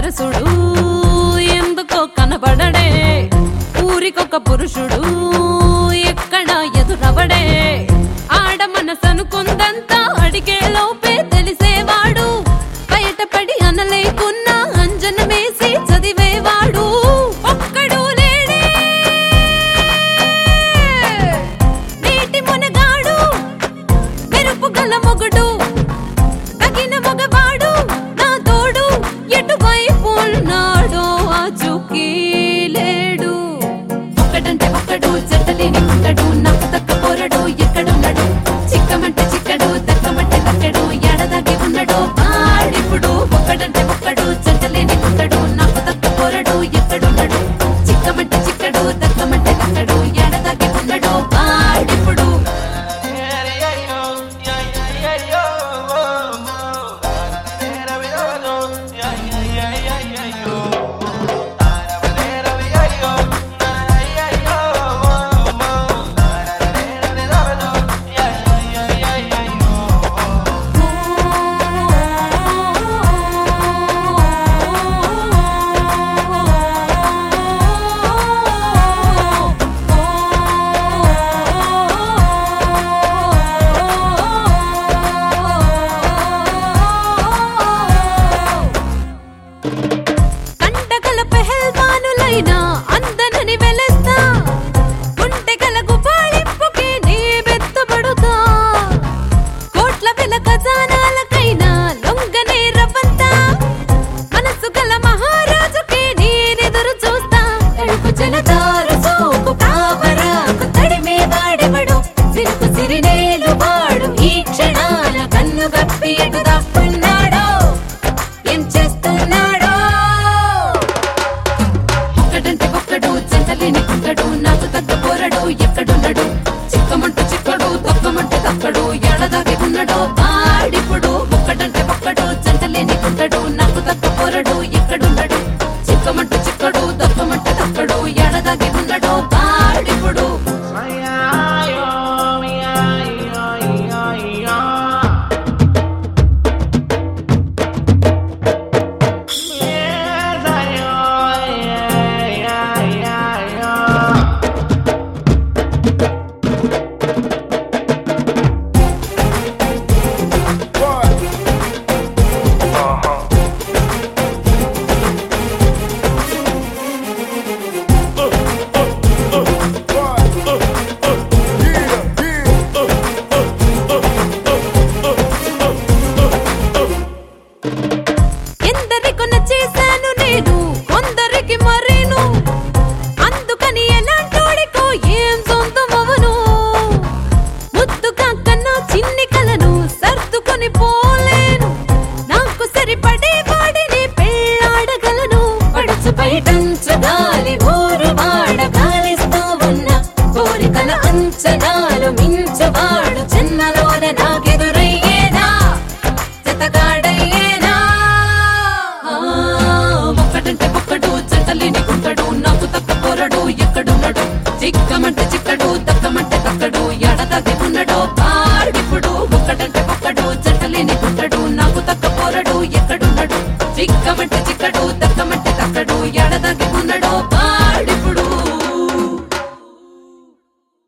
సరసుడు ఎందుకో కనబడడే ఊరికొక పురుషుడు ఎక్కడ ఎదురవడే ఆడ మనసనుకుందంతా అడిగే లోపే తెలిసేవాడు బయటపడి అనలేకున్నా అంజనమేసి చదివేవాడు ఒక్కడు లేడే నీటి మునగాడు మెరుపు గల మొగుడు తగిన మగవాడు నా తోడు ఎటువైపు ఉన్నాడో ఆ చూకి లేడు ఒక్కడంటే ఒక్కడు చెట్టలేని ఉండడు నాకు తక్క పోరడు ఎక్కడున్నాడు చిక్కమంటే చిక్కడు దక్కమంటే దక్కడు ఎడదాగి ఉన్నాడు వాడిప్పుడు ఒక్కడంటే ఒక్కడు చెట్టలేని ఉండడు నాకు తక్క పోరడు ఎక్కడున్నాడు చిక్కమంటే చిక్కడు దక్కమంటే దక్కడు ఎడదాగి ఉన్నాడు వాడిప్పుడు కంటగల పెహల్వానులైనా అందనని వెలస్తా గుంటెగల గుబాళింపుకి నీ బెత్తబడుతా కోట్ల వెల ఖజానాలకైనా లొంగనే రవ్వంతా మనసు గల మహారాజుకి నేనెదురు చూస్తా తడుపు జలదారు సోకు కావరాకు తడిమే వాడెవడు సిరుకు సిరినేలు వాడు ఈ క్షణాల కన్ను గప్పి ఎటు దాక్కున్నాడో ఏం చేస్తున్నాడో ఒక్కడంటే ఒక్కడు చెంతలేని కుక్కడు నాకు తగ్గ పోరడు ఎక్కడున్నాడు చిక్కమంట చిక్కడు తొక్కమంట తక్కడు ఎడదాగి ఉన్నాడో వాడిప్పుడు ఒక్కడంటే ఒక్కడు చెంతలేని కుక్కడు నాకు తగ్గ పోరడు ఎక్కడున్నాడు చిక్కమంట చిక్కడు తొక్కమంట తక్కడు ఎడదాగి ఉన్నాడో వాడిప్పుడు ఎందరికొన చేశాను నేను కొందరికి మరేను అందుకని ఎలాంటోడికో ఏం సొంతమవను ముద్దుగా కన్నా చిన్ని కలను సర్దుకొని పోలేను నాకు సరిపడే వాడిని పెళ్ళాడగలను పడుచు బయటంచు గాలి ఊరు వాడ గాలిస్తూ ఉన్న కోరికల అంచనాలు మించువాడు చిన్నలోన నాకెదురయ్యేనా జతగాడయ్యేనా ఆ, ఒక్కడంటే ఒక్కడు చెట్టలేని గుంటడు నాకు తక్క పోరడు ఎక్కడున్నాడు చిక్కమంటే చిక్కడు దక్కమంటే దక్కడు ఎడదాగి ఉన్నాడో వాడిప్పుడు ఒక్కడంటే ఒక్కడు చెట్టలేని గుంటడు నాకు తక్క పోరడు ఎక్కడున్నాడు చిక్కమంటే చిక్కడు దక్కమంటే దక్కడు ఎడదాగి ఉన్నాడు